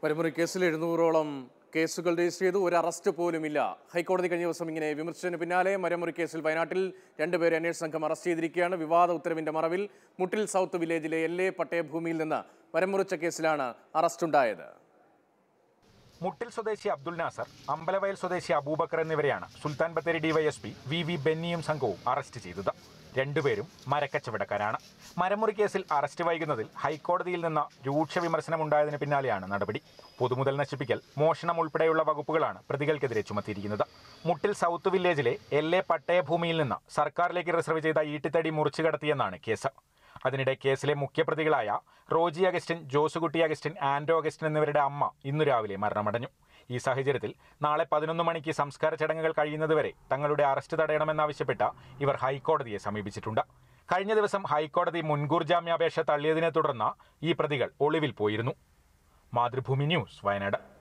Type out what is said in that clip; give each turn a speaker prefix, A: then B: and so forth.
A: പരമുറി കേസിൽ എഴുന്നൂറോളം കേസുകൾ രജിസ്റ്റർ ചെയ്തു ഒരു അറസ്റ്റ് പോലുമില്ല ഹൈക്കോടതി കഴിഞ്ഞ ദിവസം ഇങ്ങനെ വിമർശിച്ചതിന് പിന്നാലെ മരമുറി കേസിൽ വയനാട്ടിൽ രണ്ടുപേരെ അന്വേഷണ സംഘം അറസ്റ്റ് ചെയ്തിരിക്കുകയാണ് വിവാദ ഉത്തരവിന്റെ മറവിൽ മുട്ടിൽ സൗത്ത് വില്ലേജിലെ എൽ എ പട്ടയഭൂമിയിൽ നിന്ന് മരമുറിച്ച കേസിലാണ് അറസ്റ്റുണ്ടായത്
B: മുട്ടിൽ സ്വദേശി അബ്ദുൽ നാസർ അമ്പലവയൽ സ്വദേശി അബൂബക്കർ എന്നിവരെയാണ് Sultan Bathery DYSP V V ബെന്നിയും സംഘവും അറസ്റ്റ് ചെയ്തത് രണ്ടുപേരും മരക്കച്ചവടക്കാരാണ് മരമുറി കേസിൽ അറസ്റ്റ് വൈകുന്നതിൽ ഹൈക്കോടതിയിൽ നിന്ന് രൂക്ഷ വിമർശനമുണ്ടായതിന് പിന്നാലെയാണ് നടപടി പൊതുമുതൽ നശിപ്പിക്കൽ മോഷണം ഉൾപ്പെടെയുള്ള വകുപ്പുകളാണ് പ്രതികൾക്കെതിരെ ചുമത്തിയിരിക്കുന്നത് മുട്ടിൽ സൗത്ത് വില്ലേജിലെ എൽ എ പട്ടയഭൂമിയിൽ നിന്ന് സർക്കാരിലേക്ക് റിസർവ് ചെയ്ത ഈട്ടിത്തടി മുറിച്ചു കടത്തിയെന്നാണ് കേസ് അതിനിടെ കേസിലെ മുഖ്യപ്രതികളായ റോജി അഗസ്റ്റിൻ ജോസുകുട്ടി അഗസ്റ്റിൻ ആൻഡോ അഗസ്റ്റിൻ എന്നിവരുടെ അമ്മ ഇന്നു രാവിലെ മരണമടഞ്ഞു ഈ സാഹചര്യത്തിൽ നാളെ പതിനൊന്ന് മണിക്ക് സംസ്കാര ചടങ്ങുകൾ കഴിയുന്നതുവരെ തങ്ങളുടെ അറസ്റ്റ് തടയണമെന്നാവശ്യപ്പെട്ട് ഇവർ ഹൈക്കോടതിയെ സമീപിച്ചിട്ടുണ്ട് കഴിഞ്ഞ ദിവസം ഹൈക്കോടതി മുൻകൂർ ജാമ്യാപേക്ഷ തള്ളിയതിനെ തുടർന്ന് ഈ പ്രതികൾ ഒളിവിൽ പോയിരുന്നു മാതൃഭൂമി ന്യൂസ് വയനാട്